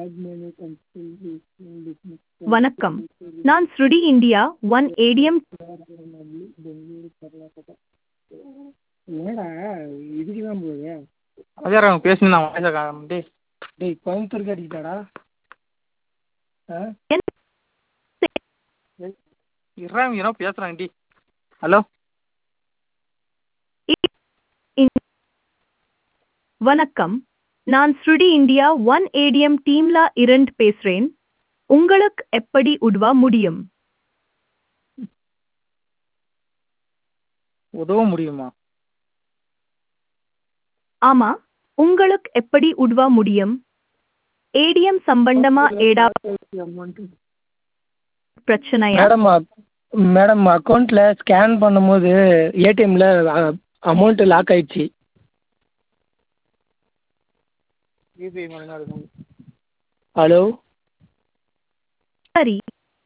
வணக்கம் நான் ஸ்ருடி இந்தியா ஒன் ஏடிஎம் என்னடா இதுக்கு தான் போகுது அதான் அவங்க பேசினான் வாய்ஸ் டேய் டேய் கோயம்புத்தூருக்கு அடிக்கிட்டாடா ஆ இறாங்க ஏதோ பேசுகிறாங்க டி ஹலோ வணக்கம் நான் ஸ்ருடி இந்தியா ஒன் ஏடிஎம் டீம்ல இருந்து பேசுறேன் உங்களுக்கு எப்படி உதவ முடியும் உதவ முடியுமா ஆமா உங்களுக்கு எப்படி உதவ முடியும் ஏடிஎம் சம்பந்தமா ஏடா பிரச்சனையா மேடம் மேடம் அக்கௌண்ட்டில் ஸ்கேன் பண்ணும்போது ஏடிஎம்மில் அமௌண்ட்டு லாக் ஆயிடுச்சு யூபிஐ மூலமாக இருக்கும் ஹலோ சரி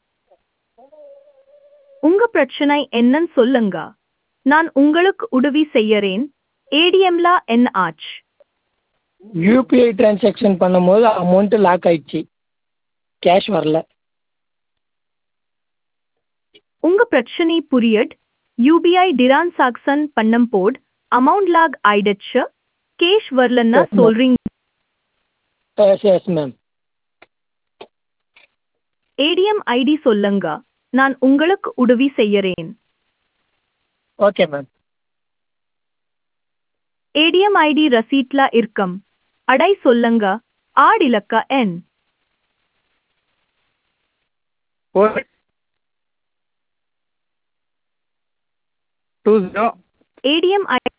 உங்க பிரச்சனை என்னன்னு சொல்லுங்க நான் உங்களுக்கு உதவி செய்யறேன் ஏடிஎம்ல என்ன ஆச்சு யூபிஐ டிரான்சாக்ஷன் பண்ணும்போது அமௌண்ட்டு லாக் ஆயிடுச்சு கேஷ் வரல உங்க பிரச்சனை புரியட் யூபிஐ டிரான்சாக்சன் பண்ணும் போது அமௌண்ட் லாக் ஆயிடுச்சு கேஷ் வரலன்னா Yes, ma'am. சொல்றீங்க yes yes ma'am ATM ID சொல்லுங்க நான் உங்களுக்கு உதவி செய்யறேன் ஓகே மேம் ஏடிஎம் ஐடி ரசீட்ல இருக்கும் அடை சொல்லுங்க ஆட் இலக்க எண் four two zero ATM ID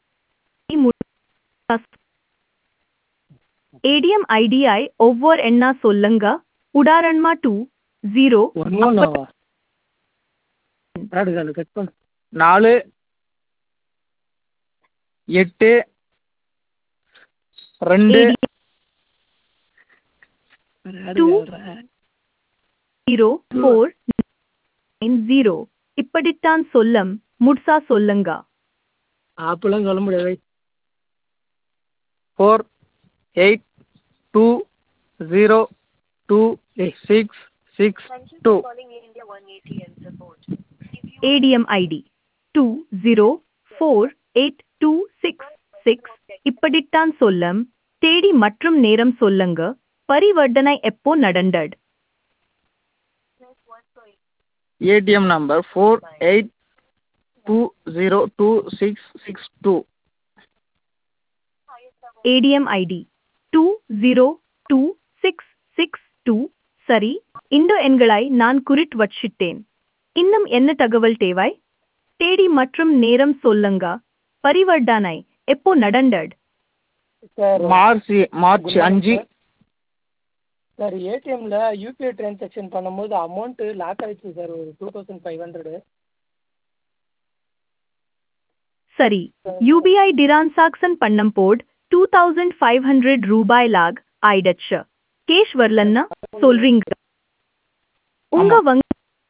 ATM ஐடிஐ ஒவ்வொரு எண்ணா சொல்லுங்க உதாரணமா டூ ஜீரோ ஒன்றும் நாவா ஆடு காலு கட் பண்ணு நாலு எட்டு ரெண்டு ஆடு Two. காலுடா. ஜீரோ ஃபோர் நைன் ஜீரோ இப்படித்தான் சொல்லம் முட்சா சொல்லுங்க அப்பெல்லாம் சொல்ல முடியாது four eight two zero two six six two ATM ID two zero four eight two six six இப்படித்தான் சொல்லம் தேதி மற்றும் நேரம் சொல்லுங்க பரிவர்த்தனை எப்போ நடந்தது ATM number four eight two zero two six six two ATM ID two zero two six six two சரி இந்த எண்களை நான் குறிட் வச்சிட்டேன் இன்னும் என்ன தகவல் தேவை தேதி மற்றும் நேரம் சொல்லுங்க பரிவர்த்தனை எப்போ நடந்தது சார் மார்ச் மார்ச் அஞ்சு சார் ஏடிஎம்மில் யூபிஐ டிரான்சாக்ஷன் பண்ணும்போது அமௌண்ட்டு லாக் ஆயிடுச்சு சார் ஒரு டூ தௌசண்ட் ஃபைவ் ஹண்ட்ரடு சரி யூபிஐ டிரான்சாக்சன் பண்ணும் போது டூ தௌசண்ட் ஃபைவ் ஹண்ட்ரட் ரூபாய் லாக் ஆயிடுச்சு கேஷ் வரலன்னா சொல்றீங்க உங்க வங்கி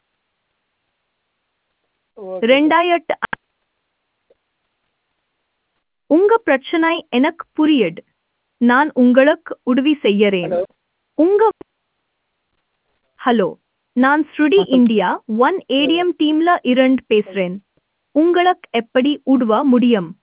ரெண்டாயிரத்து உங்க பிரச்சனை எனக்கு புரியுது நான் உங்களுக்கு உதவி செய்யறேன் ஹலோ உங்க ஹலோ நான் ஸ்ருடி இந்தியா ஒன் ஏடிஎம் டீம்ல இருந்து பேசுறேன் உங்களுக்கு எப்படி உதவ முடியும்